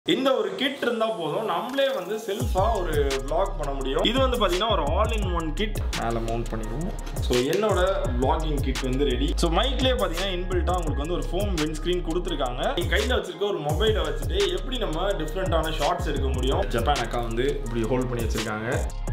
இந்த ஒரு கிட் இருந்தா போதும் நம்மளே வந்து செல்ஃபா ஒரு vlog பண்ண முடியும் இது வந்து பாத்தீங்கன்னா ஒரு ஆல் இன் ஒன் கிட் மேல மவுண்ட் பண்ணிடுவோம் ஸோ என்னோட vlogging கிட் வந்து ரெடி ஸோ மைக்லேயே பாத்தீங்கன்னா இன்பில்ட்டா உங்களுக்கு வந்து ஒரு ஃபோம் வின் ஸ்க்ரீன் கொடுத்துருக்காங்க நீங்க கையில வச்சிருக்க ஒரு மொபைலை வச்சுட்டு எப்படி நம்ம டிஃப்ரெண்டான ஷார்ட்ஸ் எடுக்க முடியும் ஜப்பான் அக்கா வந்து இப்படி ஹோல்ட் பண்ணி வச்சிருக்காங்க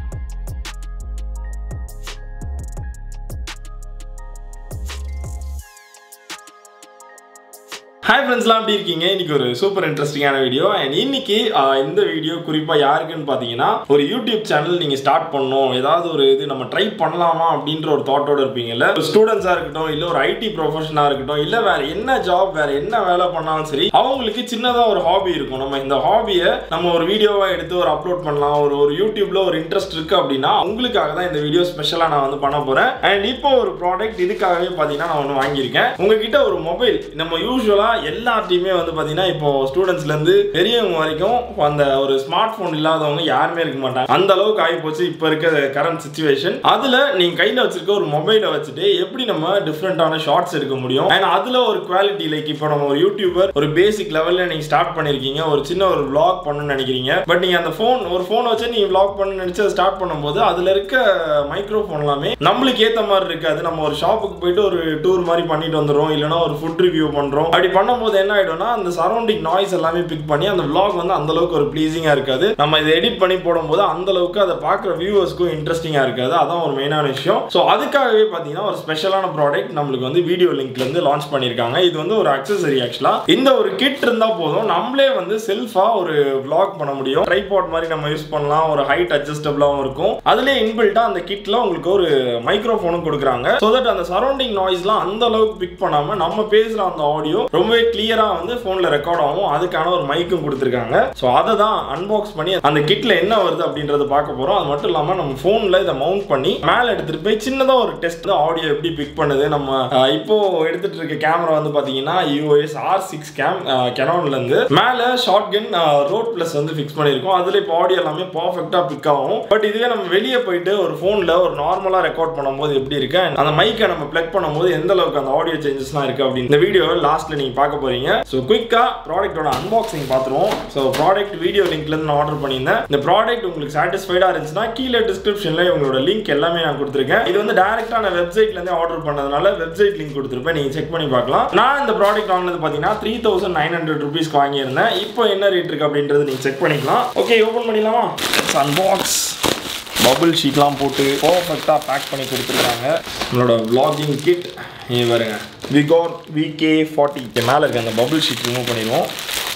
ஹாய் ஃப்ரெண்ட்ஸ்லாம் எப்படி இருக்கீங்க இன்னைக்கு ஒரு சூப்பர் இன்ட்ரெஸ்டிங்கான வீடியோ அண்ட் இன்னைக்கு ஆஹ், இந்த வீடியோ குறிப்பாக யாருக்குன்னு பார்த்தீங்கன்னா ஒரு யூடியூப் சேனல் நீங்கள் ஸ்டார்ட் பண்ணணும் ஏதாவது ஒரு இது நம்ம ட்ரை பண்ணலாமா அப்படின்ற ஒரு தாட்டோட இருப்பீங்கல்ல ஒரு ஸ்டூடெண்ட்ஸாக இருக்கட்டும் இல்லை ஒரு ஐடி ப்ரொஃபஷனாக இருக்கட்டும் இல்லை வேற என்ன ஜாப் வேற என்ன வேலை பண்ணாலும் சரி அவங்களுக்கு சின்னதாக ஒரு ஹாபி இருக்கும் நம்ம இந்த ஹாபியை நம்ம ஒரு வீடியோவாக எடுத்து ஒரு அப்லோட் பண்ணலாம் ஒரு ஒரு யூடியூப்ல ஒரு இன்ட்ரெஸ்ட் இருக்கு அப்படின்னா உங்களுக்காக தான் இந்த வீடியோ ஸ்பெஷலாக நான் வந்து பண்ண போகிறேன் அண்ட் இப்போ ஒரு ப்ராடக்ட் இதுக்காகவே பார்த்தீங்கன்னா நான் ஒன்று வாங்கியிருக்கேன் உங்ககிட்ட ஒரு மொபைல் நம்ம யூஸ்வலாக எல்லாத்தையுமே வந்து பார்த்தீங்கன்னா இப்போ ஸ்டூடெண்ட்ஸ்லேருந்து பெரியவங்க வரைக்கும் அந்த ஒரு ஸ்மார்ட் ஃபோன் இல்லாதவங்க யாருமே இருக்க மாட்டாங்க அந்த அளவுக்கு ஆகி போச்சு இப்போ இருக்க கரண்ட் சுச்சுவேஷன் அதில் நீங்கள் கையில் வச்சிருக்க ஒரு மொபைலை வச்சுட்டு எப்படி நம்ம டிஃப்ரெண்டான ஷார்ட்ஸ் எடுக்க முடியும் அண்ட் அதில் ஒரு குவாலிட்டி லைக் இப்போ நம்ம ஒரு யூடியூபர் ஒரு பேசிக் லெவலில் நீங்கள் ஸ்டார்ட் பண்ணியிருக்கீங்க ஒரு சின்ன ஒரு vlog பண்ணணும்னு நினைக்கிறீங்க பட் நீங்கள் அந்த ஃபோன் ஒரு ஃபோனை வச்சு நீங்கள் vlog பண்ணணும்னு நினச்சி அதை ஸ்டார்ட் பண்ணும்போது அதில் இருக்க மைக்ரோஃபோன் எல்லாமே நம்மளுக்கு ஏற்ற மாதிரி இருக்காது நம்ம ஒரு ஷாப்புக்கு போயிட்டு ஒரு டூர் மாதிரி பண்ணிட்டு வந்துடுறோம் இல்லைனா ஒரு ஃபுட் ரிவ்யூ பண்ணுறோம் அப்படி பண்ணும்போது என்ன ஆகிடும்னா அந்த சரௌண்டிங் நாய்ஸ் எல்லாமே பிக் பண்ணி அந்த vlog வந்து அந்த அளவுக்கு ஒரு ப்ளீசிங்காக இருக்காது நம்ம இதை எடிட் பண்ணி போடும்போது அந்த அளவுக்கு அதை பார்க்குற வியூவர்ஸ்க்கும் இன்ட்ரெஸ்டிங்காக இருக்காது அதான் ஒரு மெயினான விஷயம் ஸோ அதுக்காகவே பார்த்தீங்கன்னா ஒரு ஸ்பெஷலான ப்ராடக்ட் நம்மளுக்கு வந்து வீடியோ லிங்க்லேருந்து லான்ச் பண்ணியிருக்காங்க இது வந்து ஒரு அக்சசரி ஆக்சுவலாக இந்த ஒரு கிட் இருந்தால் போதும் நம்மளே வந்து செல்ஃபாக ஒரு vlog பண்ண முடியும் ட்ரைபாட் மாதிரி நம்ம யூஸ் பண்ணலாம் ஒரு ஹைட் அட்ஜஸ்டபிளாகவும் இருக்கும் அதுலேயே இன்பில்ட்டாக அந்த கிட்டில் உங்களுக்கு ஒரு மைக்ரோஃபோனும் கொடுக்குறாங்க ஸோ தட் அந்த சரௌண்டிங் நாய்ஸ்லாம் அந்த அளவுக்கு பிக் பண்ணாமல் நம்ம பேசுகிற அந்த ஆடியோ ரொம்பவே கிளியராக வந்து ஃபோனில் ரெக்கார்ட் ஆகும் அதுக்கான ஒரு மைக்கும் கொடுத்துருக்காங்க ஸோ அதை தான் அன்பாக்ஸ் பண்ணி அந்த கிட்டில் என்ன வருது அப்படின்றத பார்க்க போகிறோம் அது மட்டும் இல்லாமல் நம்ம ஃபோனில் இதை மவுண்ட் பண்ணி மேலே எடுத்துகிட்டு போய் சின்னதாக ஒரு டெஸ்ட் ஆடியோ எப்படி பிக் பண்ணுது நம்ம அஹ், இப்போ எடுத்துட்டு இருக்க கேமரா வந்து பார்த்தீங்கன்னா யூஎஸ் ஆர் சிக்ஸ் கேம் கெனான்லேருந்து மேலே ஷார்ட் கன் ரோட் ப்ளஸ் வந்து ஃபிக்ஸ் பண்ணியிருக்கோம் அதில் இப்போ ஆடியோ எல்லாமே பர்ஃபெக்டாக பிக் ஆகும் பட் இதுவே நம்ம வெளியே போயிட்டு ஒரு ஃபோனில் ஒரு நார்மலாக ரெக்கார்ட் பண்ணும்போது எப்படி இருக்கு and அந்த மைக்கை நம்ம ப்ளக் பண்ணும்போது எந்த அளவுக்கு அந்த ஆடியோ சேஞ்சஸ்லாம் இருக்கு அப்படின்னு இந்த வீடியோ லாஸ்ட்ல நீங்க பார்க்க போறீங்க ஸோ குயிக்கா ப்ராடக்ட்டோட அன்பாக்சிங் பார்த்துருவோம் ஸோ ப்ராடக்ட் வீடியோ லிங்க்ல இருந்து நான் ஆர்டர் பண்ணியிருந்தேன் இந்த ப்ராடக்ட் உங்களுக்கு சாட்டிஸ்ஃபைடா இருந்துச்சுன்னா கீழே டிஸ்கிரிப்ஷன்ல இவங்களோட லிங்க் எல்லாமே நான் கொடுத்துருக்கேன் இது வந்து டேரக்டா நான் வெப்சைட்ல இருந்தே ஆர்டர் பண்ணதுனால வெப்சைட் லிங்க் கொடுத்துருப்பேன் நீங்க செக் பண்ணி பார்க்கலாம் நான் இந்த ப்ராடக்ட் வாங்கினது பார்த்தீங்கன்னா த்ரீ தௌசண்ட் நைன் ஹண்ட்ரட் ருபீஸ்க்கு வாங்கியிருந்தேன் இப்போ என்ன ரேட் இருக்கு அப்படின்றது நீங்க செக் பண்ணிக்கலாம் ஓகே ஓப்பன் பண்ணிடலாமா அன்பாக்ஸ் பபுள் ஷீட்லாம் போட்டு பர்ஃபெக்டாக பேக் பண்ணி கொடுத்துருக்காங்க நம்மளோட vlogging கிட் இங்கே பாருங்க விகார் விகே ஃபார்ட்டி மேலே இருக்க அந்த பபுள் ஷீட் ரிமூவ் பண்ணிடுவோம்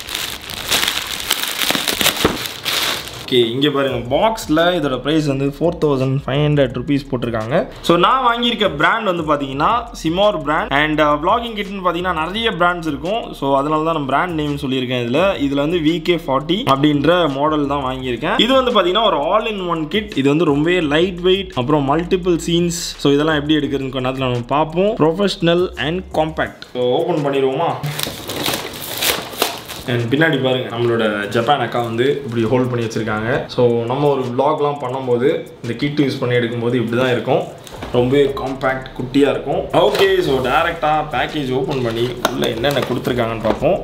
ஓகே இங்கே பாருங்க பாக்ஸில் இதோட ப்ரைஸ் வந்து four thousand five hundred rupees போட்டிருக்காங்க ஸோ நான் வாங்கியிருக்க பிராண்ட் வந்து பார்த்தீங்கன்னா சிமோர் பிராண்ட் அண்ட் vlogging கிட்னு பார்த்தீங்கன்னா நிறைய பிராண்ட்ஸ் இருக்கும் ஸோ அதனால தான் நான் பிராண்ட் நேம் சொல்லியிருக்கேன் இதில் இதில் வந்து விகே ஃபார்ட்டி அப்படின்ற மாடல் தான் வாங்கியிருக்கேன் இது வந்து பார்த்தீங்கன்னா ஒரு ஆல் இன் ஒன் கிட் இது வந்து ரொம்பவே லைட் வெயிட் அப்புறம் மல்டிபிள் சீன்ஸ் ஸோ இதெல்லாம் எப்படி எடுக்கிறதுன்னு கொஞ்ச நேரத்தில் நம்ம பார்ப்போம் professional and compact so open பண்ணிடுவோமா அண்ட் பின்னாடி பாருங்க நம்மளோட ஜப்பான் அக்கா வந்து இப்படி ஹோல்ட் பண்ணி வச்சிருக்காங்க ஸோ நம்ம ஒரு vlogலாம் பண்ணும்போது இந்த கிட் யூஸ் பண்ணி எடுக்கும்போது இப்படி தான் இருக்கும் ரொம்பவே காம்பேக்ட் குட்டியாக இருக்கும் ஓகே ஸோ டேரெக்டாக பேக்கேஜ் ஓப்பன் பண்ணி உள்ளே என்னென்ன கொடுத்துருக்காங்கன்னு பார்ப்போம்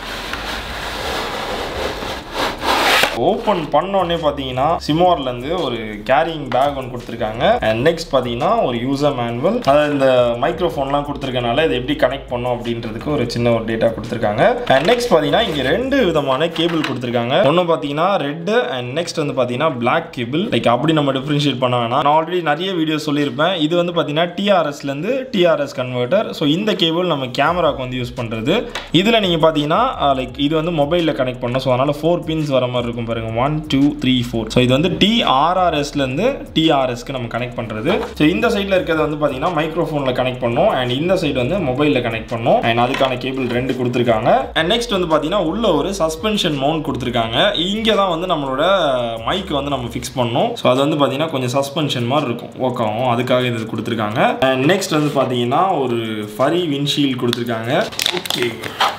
ஓப்பன் பண்ணோடனே பார்த்தீங்கன்னா சிமோர்லேருந்து ஒரு கேரிங் பேக் ஒன்று கொடுத்துருக்காங்க அண்ட் நெக்ஸ்ட் பார்த்தீங்கன்னா ஒரு யூசர் மேனுவல் அதாவது இந்த மைக்ரோஃபோன்லாம் கொடுத்துருக்கனால இதை எப்படி கனெக்ட் பண்ணோம் அப்படின்றதுக்கு ஒரு சின்ன ஒரு டேட்டா கொடுத்துருக்காங்க அண்ட் நெக்ஸ்ட் பார்த்தீங்கன்னா இங்கே ரெண்டு விதமான கேபிள் கொடுத்துருக்காங்க ஒன்று பார்த்தீங்கன்னா ரெட்டு அண்ட் நெக்ஸ்ட் வந்து பார்த்தீங்கன்னா பிளாக் கேபிள் லைக் அப்படி நம்ம டிஃப்ரென்ஷியேட் பண்ண வேணாம் நான் ஆல்ரெடி நிறைய வீடியோ சொல்லியிருப்பேன் இது வந்து பார்த்தீங்கன்னா டிஆர்எஸ்லேருந்து டிஆர்எஸ் கன்வெர்ட்டர் ஸோ இந்த கேபிள் நம்ம கேமராக்கு வந்து யூஸ் பண்ணுறது இதில் நீங்கள் பார்த்தீங்கன்னா லைக் இது வந்து மொபைலில் கனெக்ட் பண்ணோம் ஸோ அதனால் ஃபோர் பின்ஸ் வர மாதிரி இருக்கும் பாருங்க one two three four so இது வந்து டிஆர்ஆர்எஸ்லேருந்து டிஆர்எஸ்க்கு நம்ம கனெக்ட் பண்ணுறது ஸோ இந்த சைடில் இருக்கிறது வந்து பார்த்தீங்கன்னா மைக்ரோஃபோனில் கனெக்ட் பண்ணோம் அண்ட் இந்த சைடு வந்து மொபைலில் கனெக்ட் பண்ணோம் அண்ட் அதுக்கான கேபிள் ரெண்டு கொடுத்துருக்காங்க அண்ட் நெக்ஸ்ட் வந்து பார்த்தீங்கன்னா உள்ள ஒரு சஸ்பென்ஷன் மவுண்ட் கொடுத்துருக்காங்க இங்கே தான் வந்து நம்மளோட மைக் வந்து நம்ம ஃபிக்ஸ் பண்ணோம் ஸோ அது வந்து பார்த்தீங்கன்னா கொஞ்சம் சஸ்பென்ஷன் மாதிரி இருக்கும் ஒர்க் ஆகும் அதுக்காக இது கொடுத்துருக்காங்க அண்ட் நெக்ஸ்ட் வந்து பார்த்தீங்கன்னா ஒரு ஃபரி விண்ட்ஷீல்ட் கொடுத்துருக்காங்க ஓகே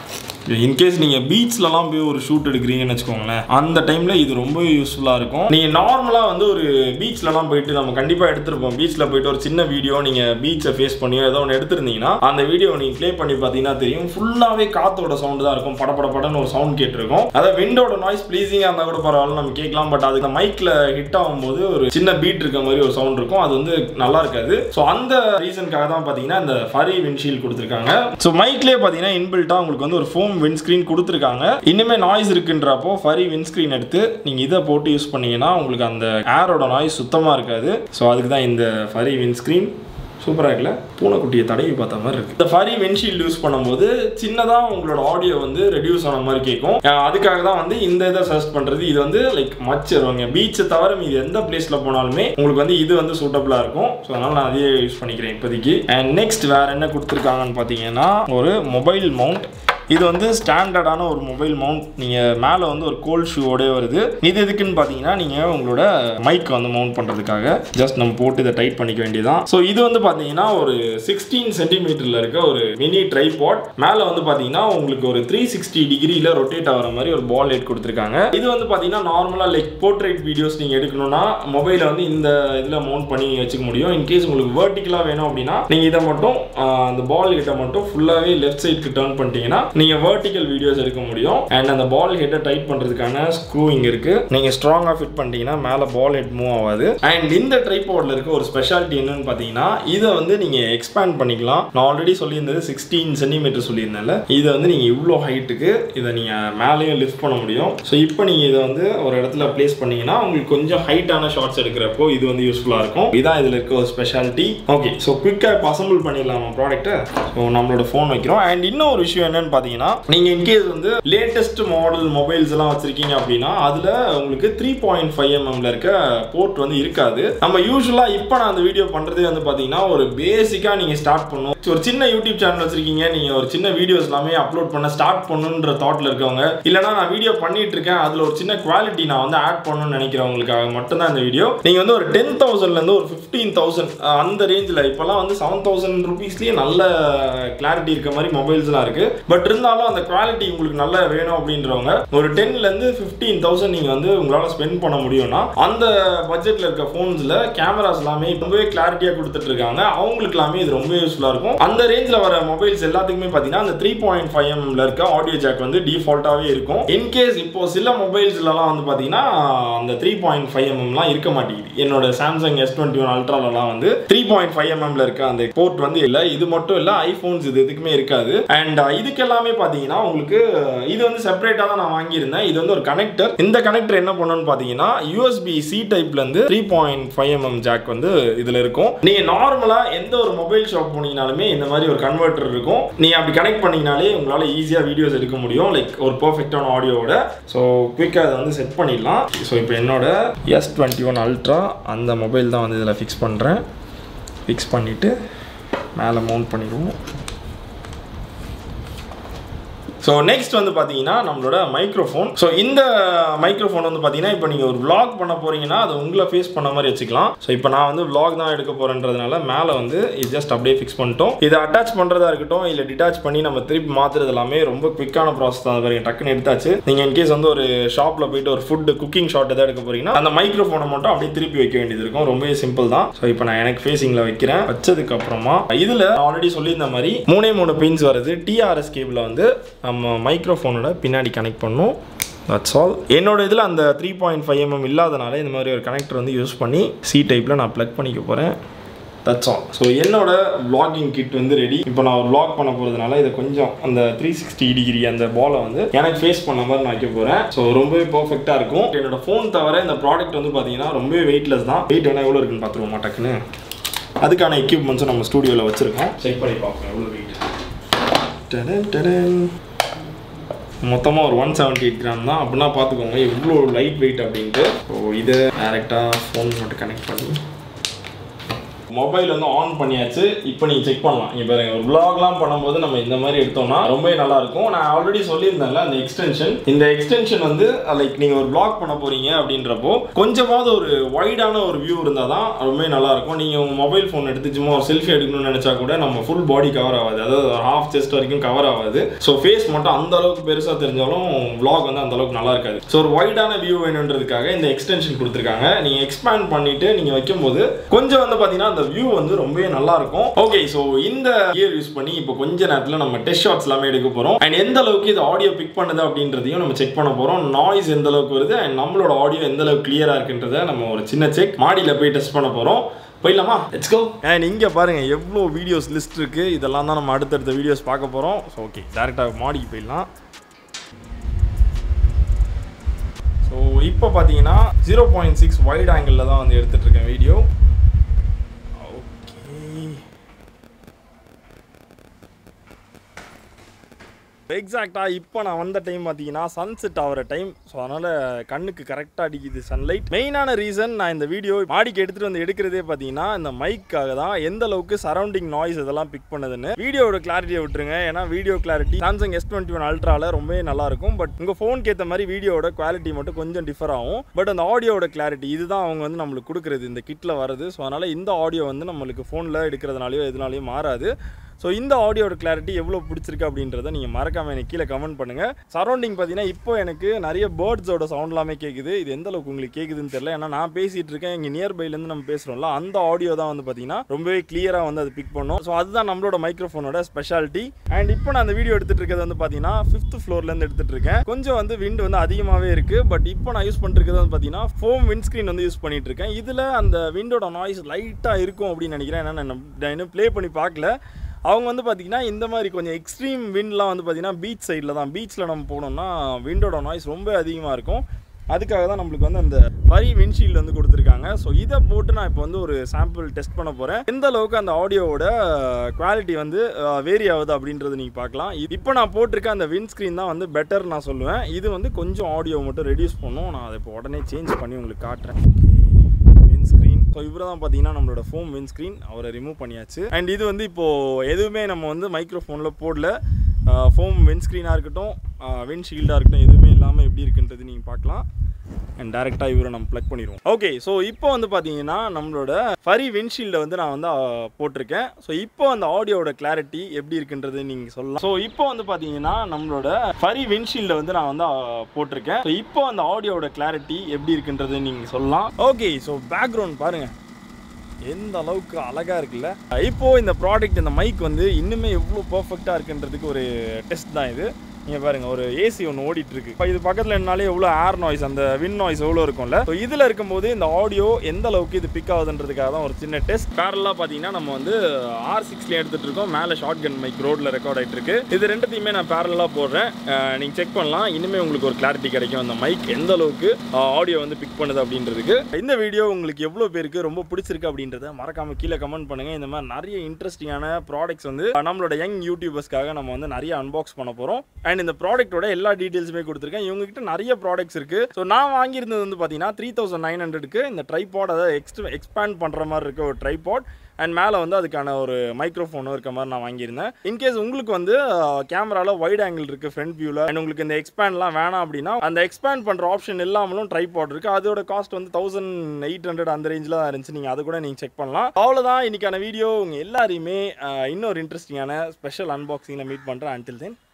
இன்கேஸ் நீங்கள் பீச்லலாம் போய் ஒரு ஷூட் எடுக்கிறீங்கன்னு வச்சுக்கோங்களேன் அந்த டைமில் இது ரொம்ப யூஸ்ஃபுல்லாக இருக்கும் நீங்கள் நார்மலாக வந்து ஒரு பீச்லலாம் போயிட்டு நம்ம கண்டிப்பாக எடுத்திருப்போம் பீச்சில் போயிட்டு ஒரு சின்ன வீடியோ நீங்கள் பீச்சை ஃபேஸ் பண்ணியோ ஏதோ ஒன்று எடுத்திருந்தீங்கன்னா அந்த வீடியோ நீங்கள் ப்ளே பண்ணி பார்த்தீங்கன்னா தெரியும் ஃபுல்லாகவே காத்தோட சவுண்டு தான் இருக்கும் படபட படன்னு ஒரு சவுண்ட் கேட்டிருக்கும் அதாவது விண்டோட நாய்ஸ் ப்ளீஸிங்காக இருந்தால் கூட பரவாயில்ல நம்ம கேட்கலாம் பட் அதுக்கு மைக்கில் ஹிட் ஆகும்போது ஒரு சின்ன பீட் இருக்க மாதிரி ஒரு சவுண்ட் இருக்கும் அது வந்து நல்லா இருக்காது ஸோ அந்த ரீசனுக்காக தான் பார்த்தீங்கன்னா இந்த ஃபரி விண்ட்ஷீல்ட் கொடுத்துருக்காங்க ஸோ மைக்லேயே பார்த்தீங்கன்னா இன்பில்ட்டாக உங்களுக்கு வந்து ஒரு ஃபோம் விண்ட்ஸ்க்ரீன் கொடுத்துருக்காங்க இன்னுமே நாய்ஸ் இருக்குன்றப்போ ஃபரி விண்ட்ஸ்க்ரீன் எடுத்து நீங்கள் இதை போட்டு யூஸ் பண்ணீங்கன்னா உங்களுக்கு அந்த ஏரோட நாய்ஸ் சுத்தமாக இருக்காது ஸோ அதுக்கு தான் இந்த ஃபரி விண்ட்ஸ்க்ரீன் சூப்பராக இருக்குல்ல பூனைக்குட்டியை தடவி பார்த்த மாதிரி இருக்கு இந்த ஃபரி விண்ட்ஷீல்டு யூஸ் பண்ணும்போது சின்னதாக உங்களோட ஆடியோ வந்து ரெடியூஸ் ஆன மாதிரி கேட்கும் அஹ் அதுக்காக தான் வந்து இந்த இதை சர்ச் பண்ணுறது இது வந்து லைக் மச் வருவாங்க பீச்சை தவிர மீது எந்த பிளேஸில் போனாலுமே உங்களுக்கு வந்து இது வந்து சூட்டபுளாக இருக்கும் ஸோ அதனால் நான் அதையே யூஸ் பண்ணிக்கிறேன் இப்போதைக்கு அண்ட் நெக்ஸ்ட் வேறு என்ன கொடுத்துருக்காங்கன்னு பார்த்தீங்கன்னா ஒரு மொபைல் மவுண்ட் இது வந்து ஸ்டாண்டர்டான ஒரு மொபைல் மவுண்ட் நீங்கள் மேலே வந்து ஒரு கோல்ட் ஷூவோடய வருது இது எதுக்குன்னு பார்த்தீங்கன்னா நீங்கள் உங்களோட மைக் வந்து மவுண்ட் பண்ணுறதுக்காக ஜஸ்ட் நம்ம போட்டு இதை டைட் பண்ணிக்க வேண்டியதான் ஸோ இது வந்து பார்த்தீங்கன்னா ஒரு சிக்ஸ்டீன் சென்டிமீட்டரில் இருக்க ஒரு மினி ட்ரைபாட் மேலே வந்து பார்த்தீங்கன்னா உங்களுக்கு ஒரு த்ரீ சிக்ஸ்டி டிகிரியில் ரொட்டேட் ஆகிற மாதிரி ஒரு பால் லைட் கொடுத்துருக்காங்க இது வந்து பார்த்தீங்கன்னா நார்மலாக லைக் போர்ட்ரேட் வீடியோஸ் நீங்கள் எடுக்கணும்னா மொபைலை வந்து இந்த இதில் மவுண்ட் பண்ணி வச்சுக்க முடியும் இன்கேஸ் உங்களுக்கு வேர்ட்டிக்கலாக வேணும் அப்படின்னா நீங்கள் இதை மட்டும் ஆஹ், அந்த பால் ஹெட்டை மட்டும் ஃபுல்லாகவே லெஃப்ட் சைடுக்கு டர்ன் பண்ணிட்டீங்கன்னா நீங்கள் வேர்ட்டிக்கல் வீடியோஸ் எடுக்க முடியும் அண்ட் அந்த பால் ஹெட்டை டைட் பண்ணுறதுக்கான ஸ்க்ரூ இங்கே இருக்குது நீங்கள் ஸ்ட்ராங்காக ஃபிட் பண்ணிட்டீங்கன்னா மேலே பால் ஹெட் மூவ் ஆகாது அண்ட் இந்த ட்ரைபாடில் இருக்க ஒரு ஸ்பெஷாலிட்டி என்னன்னு பார்த்தீங்கன்னா இதை வந்து நீங்கள் எக்ஸ்பேண்ட் பண்ணிக்கலாம் நான் ஆல்ரெடி சொல்லியிருந்தது சிக்ஸ்டீன் சென்டிமீட்டர் சொல்லியிருந்தேன்ல இதை வந்து நீங்கள் இவ்வளோ ஹைட்டுக்கு இதை நீங்கள் மேலேயும் லிஃப்ட் பண்ண முடியும் ஸோ இப்போ நீங்கள் இதை வந்து ஒரு இடத்துல ப்ளேஸ் பண்ணீங்கன்னா உங்களுக்கு கொஞ்சம் ஹைட்டான ஷார்ட்ஸ் எடுக்கிறப்போ இது வந்து யூஸ்ஃபுல்லாக இருக்கும் இதான் இதில் இருக்க ஒரு ஸ்பெஷாலிட்டி ஓகே ஸோ குயிக்காக அசம்பிள் பண்ணிடலாமா ப்ராடக்ட்டை ஸோ நம்மளோட ஃபோன் வைக்கிறோம் அண்ட் இன்னும் ஒரு விஷயம் என்னன்னு பார்த்தீங்கன்னா நீங்கள் இன்கேஸ் வந்து லேட்டஸ்ட் மாடல் மொபைல்ஸ் எல்லாம் வச்சிருக்கீங்க அப்படின்னா அதில் உங்களுக்கு த்ரீ பாயிண்ட் ஃபைவ் எம்எம்ல இருக்க போர்ட் வந்து இருக்காது நம்ம யூஸ்வலாக இப்போ நான் அந்த வீடியோ பண்ணுறதே வந்து பார்த்தீங்கன்னா ஒரு பேசிக்காக நீங்கள் ஸ்டார்ட் பண்ணும் ஒரு சின்ன யூடியூப் சேனல் வச்சிருக்கீங்க நீங்கள் ஒரு சின்ன வீடியோஸ் எல்லாமே அப்லோட் பண்ண ஸ்டார்ட் பண்ணணுன்ற தாட்டில் இருக்கவங்க இல்லைனா நான் வீடியோ பண்ணிட்டு இருக்கேன் அதில் ஒரு சின்ன குவாலிட்டி நான் வந்து ஆட் பண்ணணும்னு நினைக்கிறவங்களுக்காக மட்டும்தான் இந்த வீடியோ நீங்கள் வந்து ஒரு டென் தௌசண்ட்லேருந்து ஒரு ஃபிஃப்டீன் தௌசண்ட் அந்த ரேஞ்சில் இப்போல்லாம் வந்து செவன் தௌசண்ட் ருபீஸ்லேயே நல்ல கிளாரிட்டி இருக்க மாதிரி மொபைல்ஸ்லாம் இருக்குது பட் இருந்தாலும் அந்த குவாலிட்டி உங்களுக்கு நல்லா வேணும் அப்படின்றவங்க ஒரு டென்லேருந்து ஃபிஃப்டீன் தௌசண்ட் நீங்கள் வந்து உங்களால் ஸ்பெண்ட் பண்ண முடியும்னா அந்த பட்ஜெட்டில் இருக்க ஃபோன்ஸில் கேமராஸ் எல்லாமே ரொம்பவே கிளாரிட்டியாக கொடுத்துட்டு இருக்காங்க அவங்களுக்கு எல்லாமே இது ரொம்ப யூஸ்ஃபுல்லாக இருக்கும் அந்த ரேஞ்சில் வர மொபைல்ஸ் எல்லாத்துக்குமே பார்த்தீங்கன்னா அந்த த்ரீ பாயிண்ட் ஃபைவ் எம்ல இருக்க ஆடியோ ஜாக் வந்து டிஃபால்ட்டாகவே இருக்கும் இன்கேஸ் இப்போ சில மொபைல்ஸ்லலாம் வந்து பார்த்தீங்கன்னா அந்த த்ரீ பாயிண்ட் ஃபைவ் எம்எம்லாம் இருக்க மாட்டேங்குது என்னோட சாம்சங் எஸ் டுவெண்ட்டி ஒன் அல்ட்ராலலாம் வந்து த்ரீ பாயிண்ட் ஃபைவ் எம்எம்ல இருக்க அந்த போர்ட் வந்து இல்லை இது மட்டும் இல்லை ஐஃபோன்ஸ் இது எதுக்குமே இருக்காது அண்ட் இதுக்கு எல்லாமே பார்த்தீங்கன்னா உங்களுக்கு இது வந்து செப்பரேட்டாக தான் நான் வாங்கியிருந்தேன் இது வந்து ஒரு கனெக்டர் இந்த கனெக்டர் என்ன பண்ணணும்னு பார்த்தீங்கன்னா யூஎஸ்பி சி டைப்லேருந்து three point five MM jack வந்து இதில் இருக்கும் நீங்கள் நார்மலாக எந்த ஒரு மொபைல் ஷாப் போனீங்கனாலுமே இந்த மாதிரி ஒரு கன்வெர்ட்டர் இருக்கும் நீங்கள் அப்படி கனெக்ட் பண்ணீங்கனாலே உங்களால் ஈஸியாக வீடியோஸ் எடுக்க முடியும் லைக் ஒரு பர்ஃபெக்டான ஆடியோவோட ஸோ குயிக்காக அதை வந்து செட் பண்ணிடலாம் ஸோ இப்போ என்னோட எஸ் டுவெண்ட்டி ஒன் அல்ட்ரா அந்த மொபைல் தான் வந்து இதில் ஃபிக்ஸ் பண்ணுறேன் ஃபிக்ஸ் பண்ணிவிட்டு மேலே மவுண்ட் பண்ணிடுவோம் ஸோ நெக்ஸ்ட் வந்து பார்த்தீங்கன்னா நம்மளோட மைக்ரோஃபோன் ஸோ இந்த மைக்ரோஃபோன் வந்து பார்த்தீங்கன்னா இப்போ நீங்கள் ஒரு vlog பண்ண போறீங்கன்னா அது உங்களை ஃபேஸ் பண்ண மாதிரி வச்சுக்கலாம் ஸோ இப்போ நான் வந்து vlog தான் எடுக்க போகிறேன்றதுனால மேலே வந்து இது ஜஸ்ட் அப்படியே ஃபிக்ஸ் பண்ணிட்டோம் இதை அட்டாச் பண்ணுறதா இருக்கட்டும் இல்லை டிட்டாச் பண்ணி நம்ம திருப்பி மாற்றுறது எல்லாமே ரொம்ப குவிக்கான ப்ராசஸ் தான் பாருங்க டக்குன்னு எடுத்தாச்சு நீங்கள் இன்கேஸ் வந்து ஒரு ஷாப்பில் போயிட்டு ஒரு ஃபுட் குக்கிங் ஷாட் எதாவது எடுக்க போறீங்கன்னா அந்த மைக்ரோஃபோனை மட்டும் அப்படியே திருப்பி வைக்க வேண்டியது இருக்கும் ரொம்பவே சிம்பிள் தான் ஸோ இப்போ நான் எனக்கு ஃபேஸிங்கில் வைக்கிறேன் வச்சதுக்கு அப்புறமா இதில் ஆல்ரெடி சொல்லியிருந்த மாதிரி மூணே மூணு பின்ஸ் வருது டிஆர்எஸ் கேபிளை வந்து நம்ம மைக்ரோஃபோனோட பின்னாடி கனெக்ட் பண்ணும் தட்ஸ் ஆல் என்னோட இதில் அந்த த்ரீ பாயிண்ட் ஃபைவ் எம்எம் இல்லாதனால இந்த மாதிரி ஒரு கனெக்டர் வந்து யூஸ் பண்ணி சி டைப்பில் நான் ப்ளக் பண்ணிக்க போகிறேன் தட்ஸ் ஆல் ஸோ என்னோட vlogging கிட் வந்து ரெடி இப்போ நான் ஒரு vlog பண்ண போகிறதுனால இதை கொஞ்சம் அந்த த்ரீ சிக்ஸ்டி டிகிரி அந்த பாலை வந்து எனக்கு ஃபேஸ் பண்ண மாதிரி நான் வைக்க போகிறேன் ஸோ ரொம்பவே பர்ஃபெக்டாக இருக்கும் என்னோட ஃபோன் தவிர இந்த ப்ராடக்ட் வந்து பார்த்தீங்கன்னா ரொம்பவே வெயிட்லெஸ் தான் வெயிட் வேணா எவ்வளோ இருக்குன்னு பார்த்துருவோமா டக்குன்னு அதுக்கான எக்யூப்மெண்ட்ஸும் நம்ம ஸ்டூடியோவில் வச்சுருக்கோம் செக் பண்ணி பார்ப்போம் எவ்வளோ வெயிட் டடன் டடன் மொத்தமாக ஒரு ஒன் செவன்ட்டி எயிட் கிராம் தான் அப்படின்னா பார்த்துக்கோங்க எவ்வளோ லைட் வெயிட் அப்படின்ட்டு ஸோ இதை டேரெக்டாக ஃபோன் மட்டும் கனெக்ட் பண்ணி மொபைல் வந்து ஆன் பண்ணியாச்சு இப்போ நீங்கள் செக் பண்ணலாம் இங்கே பாருங்க ஒரு vlogலாம் பண்ணும்போது நம்ம இந்த மாதிரி எடுத்தோம்னா ரொம்பவே நல்லா இருக்கும் நான் ஆல்ரெடி சொல்லியிருந்தேன்ல அந்த எக்ஸ்டென்ஷன் இந்த எக்ஸ்டென்ஷன் வந்து லைக் நீங்கள் ஒரு vlog பண்ண போறீங்க அப்படின்றப்போ கொஞ்சமாவது ஒரு வைடான ஒரு வியூ இருந்தால் தான் ரொம்பவே நல்லா இருக்கும் நீங்கள் உங்கள் மொபைல் ஃபோன் எடுத்து சும்மா ஒரு செல்ஃபி எடுக்கணும்னு நினச்சா கூட நம்ம ஃபுல் பாடி கவர் ஆகாது அதாவது ஒரு ஹாஃப் செஸ்ட் வரைக்கும் கவர் ஆகாது ஸோ ஃபேஸ் மட்டும் அந்த அளவுக்கு பெருசாக தெரிஞ்சாலும் vlog வந்து அந்த அளவுக்கு நல்லா இருக்காது ஸோ ஒரு வைடான வியூ வேணுன்றதுக்காக இந்த எக்ஸ்டென்ஷன் கொடுத்துருக்காங்க நீங்கள் எக்ஸ்பேண்ட் பண்ணிட்டு நீங்கள் வைக்கும்போது கொஞ்சம் வந்து பார்த்தீங்கன்னா அந்த வியூ வந்து ரொம்பவே நல்லா இருக்கும் ஓகே ஸோ இந்த கியர் யூஸ் பண்ணி இப்போ கொஞ்ச நேரத்தில் நம்ம டெஸ்ட் ஷாட்ஸ் எல்லாமே எடுக்க போகிறோம் அண்ட் எந்த அளவுக்கு இது ஆடியோ பிக் பண்ணுது அப்படின்றதையும் நம்ம செக் பண்ண போகிறோம் நாய்ஸ் எந்த அளவுக்கு வருது அண்ட் நம்மளோட ஆடியோ எந்த அளவுக்கு கிளியராக இருக்குன்றதை நம்ம ஒரு சின்ன செக் மாடியில் போய் டெஸ்ட் பண்ண போகிறோம் போயிடலாமா லெட்ஸ் கோ அண்ட் இங்கே பாருங்க எவ்வளோ வீடியோஸ் லிஸ்ட் இருக்குது இதெல்லாம் தான் நம்ம அடுத்தடுத்த வீடியோஸ் பார்க்க போகிறோம் ஸோ ஓகே டேரெக்டாக மாடிக்கு போயிடலாம் ஸோ இப்போ பார்த்தீங்கன்னா ஜீரோ பாயிண்ட் சிக்ஸ் வைட் ஆங்கிளில் தான் வந்து எடுத்துகிட்டு இருக்கேன் வீடியோ ஓகே எக்ஸாக்டாக இப்போ நான் வந்த டைம் பார்த்தீங்கன்னா சன்செட் ஆகிற டைம் ஸோ அதனால் கண்ணுக்கு கரெக்டாக அடிக்குது சன்லைட் மெயினான ரீசன் நான் இந்த வீடியோ மாடிக்கு எடுத்துகிட்டு வந்து எடுக்கிறதே பார்த்தீங்கன்னா இந்த மைக்காக தான் எந்த அளவுக்கு சரௌண்டிங் நாய்ஸ் இதெல்லாம் பிக் பண்ணுதுன்னு வீடியோட கிளாரிட்டியை விட்டுருங்க ஏன்னா video clarity Samsung S twenty one அல்ட்ராவில் ரொம்பவே நல்லா இருக்கும் பட் உங்கள் ஃபோனுக்கு ஏற்ற மாதிரி வீடியோட குவாலிட்டி மட்டும் கொஞ்சம் டிஃபர் ஆகும் பட் அந்த ஆடியோட கிளாரிட்டி இதுதான் அவங்க வந்து நம்மளுக்கு கொடுக்குறது இந்த கிட்டில் வருது ஸோ அதனால் இந்த ஆடியோ வந்து நம்மளுக்கு ஃபோனில் எடுக்கிறதுனாலையோ எதுனாலையும் மாறாது ஸோ இந்த ஆடியோட கிளாரிட்டி எவ்வளோ பிடிச்சிருக்கு அப்படின்றத நீங்கள் மறக்காம எனக்கு கீழே கமெண்ட் பண்ணுங்கள் சரௌண்டிங் பார்த்தீங்கன்னா இப்போ எனக்கு நிறைய பேர்ட்ஸோட சவுண்ட் எல்லாமே கேட்குது இது எந்த அளவுக்கு உங்களுக்கு கேட்குதுன்னு தெரியல ஏன்னா நான் பேசிகிட்டு இருக்கேன் இங்கே நியர்பைலேருந்து நம்ம பேசுகிறோம்ல அந்த ஆடியோ தான் வந்து பார்த்தீங்கன்னா ரொம்பவே கிளியராக வந்து அது பிக் பண்ணும் ஸோ அதுதான் நம்மளோட மைக்ரோஃபோனோட ஸ்பெஷாலிட்டி அண்ட் இப்போ நான் அந்த வீடியோ எடுத்துகிட்டு இருக்கிறது வந்து பார்த்தீங்கன்னா ஃபிஃப்த் ஃப்ளோர்லேருந்து எடுத்துகிட்டு இருக்கேன் கொஞ்சம் வந்து விண்ட் வந்து அதிகமாகவே இருக்குது பட் இப்போ நான் யூஸ் பண்ணிருக்கிறது வந்து பார்த்தீங்கன்னா ஃபோம் விண்ட் ஸ்க்ரீன் வந்து யூஸ் பண்ணிட்டு இருக்கேன் இதில் அந்த விண்டோட நாய்ஸ் லைட்டாக இருக்கும் அப்படின்னு நினைக்கிறேன் ஏன்னா நான் நான் இன்னும் ப்ளே பண்ணி பார்க்கல அவங்க வந்து பார்த்திங்கன்னா இந்த மாதிரி கொஞ்சம் எக்ஸ்ட்ரீம் விண்ட்லாம் வந்து பார்த்திங்கன்னா பீச் சைடில் தான் பீச்சில் நம்ம போனோம்னா விண்டோட நாய்ஸ் ரொம்ப அதிகமாக இருக்கும் அதுக்காக தான் நம்மளுக்கு வந்து அந்த ஃபரி விண்ட்ஷீல்டு வந்து கொடுத்துருக்காங்க ஸோ இதை போட்டு நான் இப்போ வந்து ஒரு சாம்பிள் டெஸ்ட் பண்ண போகிறேன் எந்த அளவுக்கு அந்த ஆடியோவோட குவாலிட்டி வந்து வேரி ஆகுது அப்படின்றது நீங்கள் பார்க்கலாம் இப்போ நான் போட்டிருக்க அந்த விண்ட் ஸ்க்ரீன் தான் வந்து பெட்டர் நான் சொல்லுவேன் இது வந்து கொஞ்சம் ஆடியோ மட்டும் ரெடியூஸ் பண்ணும் நான் அதை இப்போ உடனே சேஞ்ச் பண்ணி உங்களுக்கு காட்டுறேன் விண்ட் ஸ்க்ரீன் ஸோ இவரை தான் பார்த்தீங்கன்னா நம்மளோட ஃபோம் விண்ட் ஸ்க்ரீன் அவரை ரிமூவ் பண்ணியாச்சு அண்ட் இது வந்து இப்போது எதுவுமே நம்ம வந்து மைக்ரோஃபோனில் போடல ஃபோம் விண்ட் ஸ்க்ரீனாக இருக்கட்டும் விண்ட் ஷீல்டாக இருக்கட்டும் எதுவுமே இல்லாமல் எப்படி இருக்குன்றது நீங்கள் பார்க்கலாம் அண்ட் டேரெக்டாக இவரை நம்ம ப்ளக் பண்ணிடுவோம் ஓகே ஸோ இப்போ வந்து பார்த்தீங்கன்னா நம்மளோட ஃபரி விண்ட்ஷீல்டை வந்து நான் வந்து அஹ், போட்டிருக்கேன் ஸோ இப்போ அந்த ஆடியோட கிளாரிட்டி எப்படி இருக்குன்றது நீங்கள் சொல்லலாம் ஸோ இப்போ வந்து பார்த்தீங்கன்னா நம்மளோட ஃபரி விண்ட்ஷீல்டை வந்து நான் வந்து அஹ், போட்டிருக்கேன் ஸோ இப்போ அந்த ஆடியோட கிளாரிட்டி எப்படி இருக்குன்றது நீங்கள் சொல்லலாம் ஓகே ஸோ பேக்ரவுண்ட் பாருங்கள் எந்த அளவுக்கு அழகாக இருக்குல்ல இப்போ இந்த ப்ராடக்ட் இந்த மைக் வந்து இன்னுமே எவ்வளோ பர்ஃபெக்டாக இருக்குன்றதுக்கு ஒரு டெஸ்ட் தான் இது நீங்கள் பாருங்க ஒரு ஏசி ஒன்று ஓடிட்டு இருக்கு இப்போ இது பக்கத்தில் என்னாலே எவ்வளோ ஏர் நாய்ஸ் அந்த வின் நாய்ஸ் எவ்வளோ இருக்கும்ல ஸோ இதில் இருக்கும்போது இந்த ஆடியோ எந்த அளவுக்கு இது பிக் ஆகுதுன்றதுக்காக தான் ஒரு சின்ன டெஸ்ட் பேரலாக பார்த்தீங்கன்னா நம்ம வந்து ஆர் சிக்ஸ்ல எடுத்துட்டு இருக்கோம் மேலே ஷார்ட் கன் மைக் ரோட்ல ரெக்கார்ட் ஆகிட்டு இருக்கு இது ரெண்டுத்தையுமே நான் பேரலாக போடுறேன் அஹ் நீங்க செக் பண்ணலாம் இனிமே உங்களுக்கு ஒரு கிளாரிட்டி கிடைக்கும் அந்த மைக் எந்த அளவுக்கு ஆடியோ வந்து பிக் பண்ணுது அப்படின்றதுக்கு இந்த வீடியோ உங்களுக்கு எவ்வளோ பேருக்கு ரொம்ப பிடிச்சிருக்கு அப்படின்றத மறக்காம கீழே கமெண்ட் பண்ணுங்க இந்த மாதிரி நிறைய இன்ட்ரெஸ்டிங்கான ப்ராடக்ட்ஸ் வந்து நம்மளோட யங் யூடியூபர்ஸ்க்காக நம்ம வந்து நிறைய அன்பாக்ஸ் பண்ண போகிறோம் அண்ட் இந்த ப்ராடக்ட்டோட எல்லா டீட்டெயில்ஸுமே கொடுத்துருக்கேன் இவங்க கிட்ட நிறைய ப்ராடக்ட்ஸ் இருக்கு ஸோ நான் வாங்கியிருந்தது வந்து பார்த்தீங்கன்னா த்ரீ தௌசண்ட் நைன் ஹண்ட்ரடுக்கு இந்த ட்ரைபாட் அதாவது எக்ஸ்ட்ரா எக்ஸ்பேண்ட் பண்ணுற மாதிரி இருக்க ஒரு ட்ரைபாட் அண்ட் மேலே வந்து அதுக்கான ஒரு மைக்ரோஃபோனும் இருக்க மாதிரி நான் வாங்கியிருந்தேன் இன்கேஸ் உங்களுக்கு வந்து கேமராவில் வைட் ஆங்கிள் இருக்குது ஃப்ரண்ட் வியூவில் அண்ட் உங்களுக்கு இந்த எக்ஸ்பேண்ட்லாம் வேணாம் அப்படின்னா அந்த எக்ஸ்பேண்ட் பண்ணுற ஆப்ஷன் இல்லாமலும் ட்ரைபாட் இருக்குது அதோட காஸ்ட் வந்து தௌசண்ட் எயிட் ஹண்ட்ரட் அந்த ரேஞ்சில் தான் இருந்துச்சு நீங்கள் அதை கூட நீங்கள் செக் பண்ணலாம் அவ்வளோதான் இன்னைக்கான வீடியோ உங்கள் எல்லாரையுமே அஹ், இன்னொரு இன்ட்ரெஸ்டிங்கான ஸ்பெஷல் அன்பாக்சிங்கில் மீட் பண்ணுறேன் அன்டில் தென்